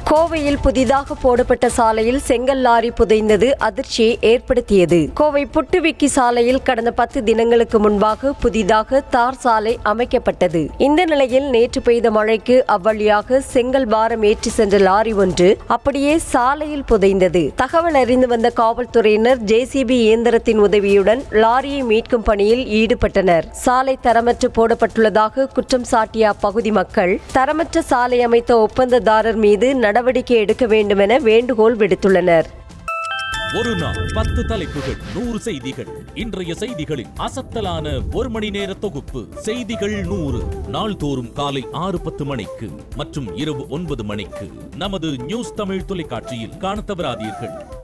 கோவையில் புதிதாக போடப்பட்ட சாலையில் செங்கல் லாரி புதைந்தது அதிர்ச்சியை ஏற்படுத்தியது கோவை புட்டுவிக்கி சாலையில் கடந்த பத்து தினங்களுக்கு முன்பாக புதிதாக தார் சாலை அமைக்கப்பட்டது இந்த நிலையில் நேற்று பெய்த மழைக்கு அவ்வழியாக செங்கல் பாரம் ஏற்றி சென்ற லாரி ஒன்று அப்படியே சாலையில் புதைந்தது தகவல் அறிந்து வந்த காவல்துறையினர் ஜேசிபி இயந்திரத்தின் உதவியுடன் லாரியை மீட்கும் பணியில் ஈடுபட்டனர் சாலை தரமற்று போடப்பட்டுள்ளதாக குற்றம் சாட்டிய அப்பகுதி மக்கள் தரமற்ற சாலை அமைத்த ஒப்பந்ததாரர் மீது நடவடிக்கை எடுக்க வேண்டுமென வேண்டுகோள் விடுத்துள்ளனர் ஒரு நாள் பத்து தலைப்புகள் நூறு செய்திகள் இன்றைய செய்திகளின் அசத்தலான ஒரு மணி நேர தொகுப்பு செய்திகள் நூறு நாள்தோறும் காலை ஆறு பத்து மணிக்கு மற்றும் இரவு ஒன்பது மணிக்கு நமது நியூஸ் தமிழ் தொலைக்காட்சியில் காணத் தவறாதீர்கள்